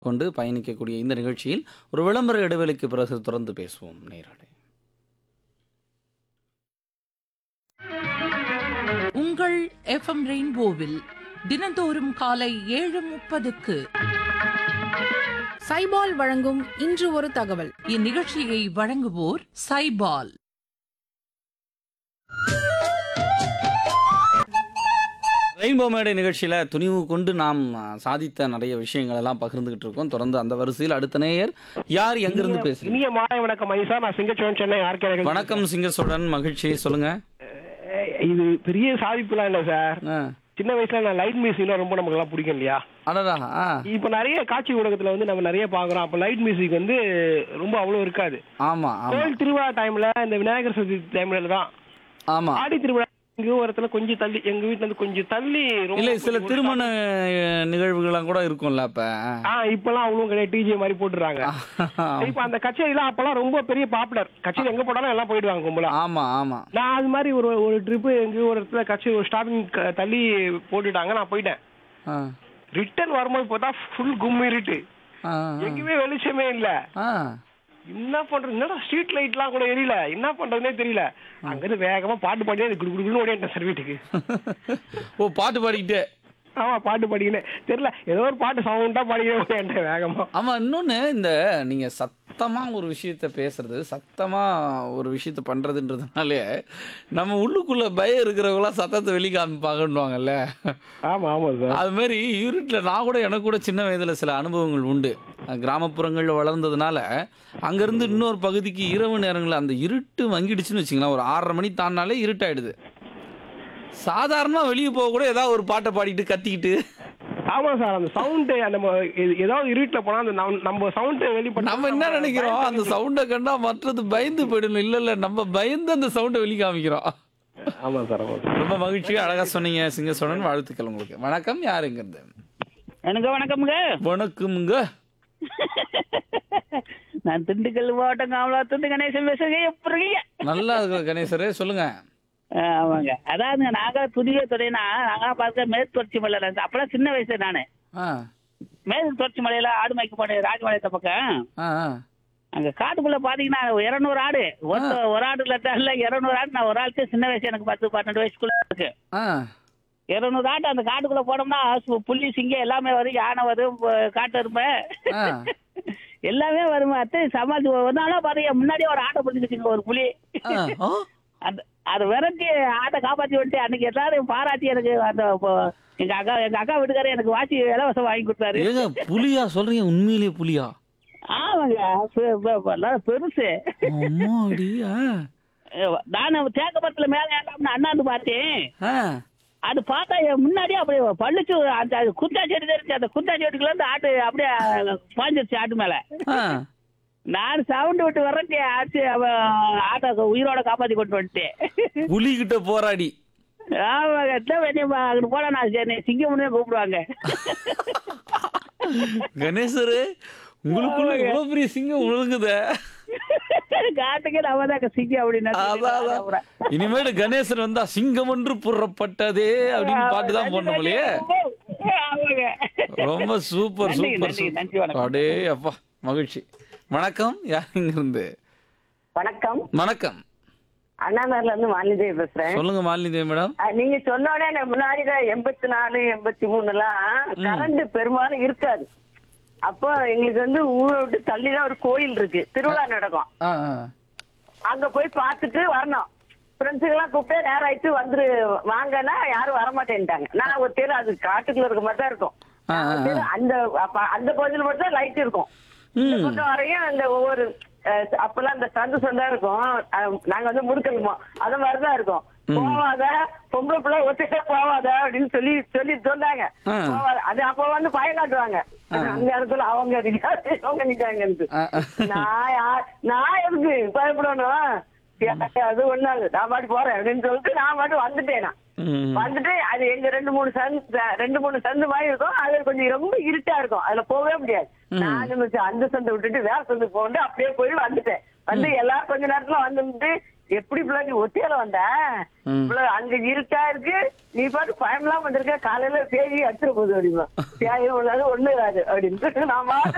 கொண்டு பயணிக்கக்கூடிய இந்த நிகழ்ச்சியில் ஒரு விளம்பர இடைவெளிக்கு பிறகு தொடர்ந்து பேசுவோம் நேரடி உங்கள் எஃப்எம் ரெயின்போவில் தினந்தோறும் காலை ஏழு முப்பதுக்கு சைபால் வழங்கும் இன்று ஒரு தகவல் இந்நிகழ்ச்சியை வழங்குவோர் சைபால் ரெயின்போ மேடை நிகழ்ச்சியில் துணிவு கொண்டு நாம் ஆ, சாதித்த நிறைய விஷயங்கள் எல்லாம் பகிர்ந்துகிட்டு இருக்கோம் தொடர்ந்து அந்த வரிசையில் அடுத்த நேயர் யார் எங்கிருந்து பேசுறீங்க இனிய மாலை வணக்கம் ஐசா நான் சிங்கச்சோழன் சென்னை ஆர்கே வணக்கம் சிங்கசோடன் மகிழ்ச்சி சொல்லுங்க இது பெரிய சாதிப்புலாம் இல்ல சார் ஆ, சின்ன வயசுல நான் லைட் மியூசிக்லாம் ரொம்ப நமக்கு எல்லாம் பிடிக்கும் இல்லையா அடடா ஆ இப்ப நிறைய காட்சி ஊடகத்துல வந்து நம்ம நிறைய பாக்குறோம் அப்ப லைட் மியூசிக் வந்து ரொம்ப அவ்வளவு இருக்காது ஆமா ஆமா கோயில் திருவிழா டைம்ல இந்த விநாயகர் சதுர்த்தி டைம்ல தான் ஆமா ஆடி திருவிழா எங்க ஒரு இடத்துல கொஞ்சம் தள்ளி எங்க வீட்டுல இருந்து கொஞ்சம் தள்ளி ரொம்ப இல்ல சில ஒரு திருமண அஹ், நிகழ்வுகள்லாம் கூட இருக்கும்ல அப்ப ஆ இப்பெல்லாம் அவ்வளவு கிடையாது டிஜே மாதிரி போட்டுறாங்க இப்ப அந்த கச்சேரிலாம் அப்பெல்லாம் ரொம்ப பெரிய பாப்புலர் கச்சேரி எங்க போனாலும் எல்லாம் போயிடுவாங்க கும்பலா ஆமா ஆமா நான் அது மாதிரி ஒரு ஒரு ட்ரிப்பு எங்கேயோ ஒரு இடத்துல கட்சி ஒரு ஸ்டாப்பிங் தள்ளி போட்டுட்டாங்க நான் போயிட்டேன் ஆ, ரிட்டர்ன் வரும்போது பார்த்தா ஃபுல் கும்மிருட்டு ஆ, எங்கேயுமே வெளிச்சமே இல்ல ஆ. என்ன பண்றது என்னடா ஸ்ட்ரீட் லைட்லாம் கூட எரியல என்ன பண்றதுனே தெரியல அங்கிருந்து வேகமா பாட்டு பாடியே குடு குடுன்னு ஓடிட்டேன் சார் வீட்டுக்கு ஓ பாட்டு பாடிக்கிட்டே ஆமா பாட்டு பாடிக்கினேன் தெரியல ஏதோ ஒரு பாட்டு சவுண்டா பாடிக்கிட்டே ஓடிட்டேன் வேகமா ஆமா இன்னொன்னு இந்த நீங்க சத்தமா ஒரு விஷயத்த பேசுறது சத்தமா ஒரு விஷயத்த பண்றதுன்றதுனாலே நம்ம உள்ளுக்குள்ள பயம் இருக்கிறவங்களாம் சத்தத்தை வெளி காமிப்பாங்கன்னுவாங்கல்ல ஆமா ஆமா சார் அது மாதிரி இருட்டில் நான் கூட எனக்கு கூட சின்ன வயதில் சில அனுபவங்கள் உண்டு கிராமப்புறங்களில் வளர்ந்ததுனால அங்கேருந்து இன்னொரு பகுதிக்கு இரவு நேரங்களில் அந்த இருட்டு வங்கிடுச்சுன்னு வச்சுங்களேன் ஒரு ஆறரை மணி தாண்டினாலே இருட்டாயிடுது சாதாரணமாக வெளியே போக கூட ஏதாவது ஒரு பாட்டை பாடிட்டு கத்திக்கிட்டு ஆமா சார் அந்த சவுண்ட் நம்ம எ- ஏதாவது இருட்டுல போனா அந்த நம்ம- நம்ம சவுண்ட் வெளிப்பட்ட நம்ம என்ன நினைக்கிறோம் அந்த சவுண்டை கண்டா மற்றது பயந்து போயிடணும் இல்லை இல்லை நம்ம பயந்து அந்த சவுண்டை வெளி காமிக்கிறோம் ஆமா சார் ஆமா சார் ரொம்ப மகிழ்ச்சி அழகா சொன்னீங்க சிங்க சொன்னன் வாழ்த்துக்கள் உங்களுக்கு வணக்கம் யாருங்கிறது எனக்கு வணக்கம்ங்க வணக்கம்ங்க நான் திண்டுக்கல் மாவட்டம் காமலாத்துண்டு கணேசன் பேசுறேன் எப்படி இருக்கீங்க? நல்லா இருக்கு கணேசரே சொல்லுங்க ஆ, ஆமாங்க அதாவதுங்க நாங்க புதிய துறைனா நாங்க பார்க்க மேற்கு தொடர்ச்சி மலையில இருந்து அப்பெல்லாம் சின்ன வயசு நானு ஆ மேற்கு தொடர்ச்சி மலையில ஆடு மேய்க்க போனேன் ராஜபாளையத்த பக்கம் ஆ ஆ அங்க காட்டுக்குள்ள பாத்தீங்கன்னா இருநூறு ஆடு ஒருத்த ஒரு ஆடு இல்ல இல்ல இருநூறு ஆடு நான் ஒரு ஆளுக்கு சின்ன வயசு எனக்கு பத்து பன்னெண்டு வயசுக்குள்ள இருக்கு ஆ இருநூறு ஆடு அந்த காட்டுக்குள்ள போனோம்னா சு- புலி சிங்கம் எல்லாமே வரும் யானை வரும் ப- காட்டு எருமை ஆ. எல்லாமே வரும் அத்தை சமாளி ஒரு நாளா பாருங்க முன்னாடியே ஒரு ஆட்டை பிடிச்சிக்கிச்சுங்க ஒரு புலி ஆ, ஆ. அந்த அதை விரட்டி ஆட்டை காப்பாத்தி விட்டு அன்னைக்கு எல்லாரும் பாராட்டி எனக்கு அந்த இப்போ எங்க அக்கா எங்க அக்கா வீட்டுக்காரர் எனக்கு வாட்சி இலவசம் வாங்கி கொடுத்தாரு ஏங்க புலியா சொல்றீங்க உண்மையிலேயே புலியா ஆமாங்க பெ- பெ- பெ- நல்லா பெருசு அம்மாடி ஆ. நான் தேக்கப்பத்துல மேல ஏண்டாம்னு அண்ணாந்து பார்த்தேன் ஆ. அது பார்த்தா என் முன்னாடியே அப்படியே பள்ளிச்சு அந்த அது குந்தா செடி தெரிஞ்சு அந்த குந்தா செடிக்குள்ள இருந்து ஆட்டு அப்படியே பாஞ்சிருச்சு ஆட்டு மேல ஆ. நான் சவுண்ட் விட்டு வரட்டி ஆச்சு அவன் ஆட்டை உயிரோட காப்பாத்தி கொண்டு வந்துட்டேன் புலி கிட்ட போராடி ஆமாங்க எத்தனை வேணியம்மா அங்கிட்டு போனா நான் சரி சிங்கம்னே கூப்பிடுவாங்க கணேசரு உங்களுக்குள்ள இவ்வளவு பெரிய சிங்கம் உழுகுதே காட்டுக்கே நம்ம தான் சிங்கம் அப்படின்னு அதான், அதான். இனிமேட்டு கணேசன் வந்தா சிங்கம் ஒன்று புறப்பட்டதே அப்படின்னு பாட்டு தான் போடணும் போலயே ஆமாங்க ரொம்ப சூப்பர் நன்றி, சூப்பர் நன்றி, நன்றி, சூப்பர் வணக்கம். அடே அப்பா மகிழ்ச்சி வணக்கம் யாருங்க இருந்து வணக்கம் வணக்கம் அண்ணாநகர்ல இருந்து மாலிதேவி பேசுறேன் சொல்லுங்க மாலினி தேவி மேடம் அஹ் நீங்க சொன்ன உடனே எனக்கு முன்னாடி தான் எண்பத்தி நாலு எண்பத்தி மூணுலாம் கரண்ட் பெரும்பாலும் இருக்காது அப்போ எங்களுக்கு வந்து ஊரை விட்டு தள்ளிதான் ஒரு கோயில் இருக்கு திருவிழா நடக்கும் ஆ ஆ. அங்க போய் பார்த்துட்டு வரணும் ஃப்ரெண்ட்ஸுங்க எல்லாம் கூப்பிட்டு நேரம் ஆயிட்டு வந்துரு வாங்கன்னா யாரும் வரமாட்டேன்ட்டாங்க நான் ஒரு தேர் அது காட்டுக்குள்ள இருக்க மாதிரி தான் இருக்கும் ஆ, ஆ, ஆ. தெரு அந்த அப்ப அந்த பகுதியில் மட்டும் தான் லைட் இருக்கும் இந்த ம். பக்கம் வரையும் அந்த ஒவ்வொரு அஹ், அப்பெல்லாம் இந்த சந்து சந்தா இருக்கும் அஹ், நாங்க வந்து முடுக்கலுமோ அது மாதிரிதான் இருக்கும் போவாத பொம்பளை பிள்ளை ஒத்தையா போவாத அப்படின்னு சொல்லி சொல்லி சொன்னாங்க ஆ. போவாத. அது அப்ப வந்து பயம் காட்டுவாங்க அந்த இடத்துல அவங்க நிக்காது, அவங்க நிக்காங்க ஆ, ஆ. நான் யா- நான் எதுக்கு பயப்படணும் அது ஒண்ணாது நான் பாட்டு போறேன் அப்படின்னு சொல்லிட்டு நான் பாட்டு வந்துட்டேன் நான் ம். வந்துட்டு அது எங்க ரெண்டு மூணு சந்து ரெண்டு மூணு சந்து மாதிரி இருக்கும் அது கொஞ்சம் ரொம்ப இருட்டா இருக்கும் அதுல போகவே முடியாது நான் நினைச்சேன் அந்த சந்தை விட்டுட்டு வேற சந்து போட்டு அப்படியே போய் வந்துட்டேன் வந்து எல்லாரும் கொஞ்ச நேரத்துல வந்துட்டு எப்படி பிள்ளை நீ ஒத்தையில வந்த ம். பிள்ளை அங்க இருட்டா இருக்கு நீ பாட்டு பயம்லாம் வந்திருக்க காலையில பேய் அடிச்சிட போகுது அப்படிமா பேயும் உள்ளது ஒண்ணு இராது அப்படின்னு நான் பாட்டு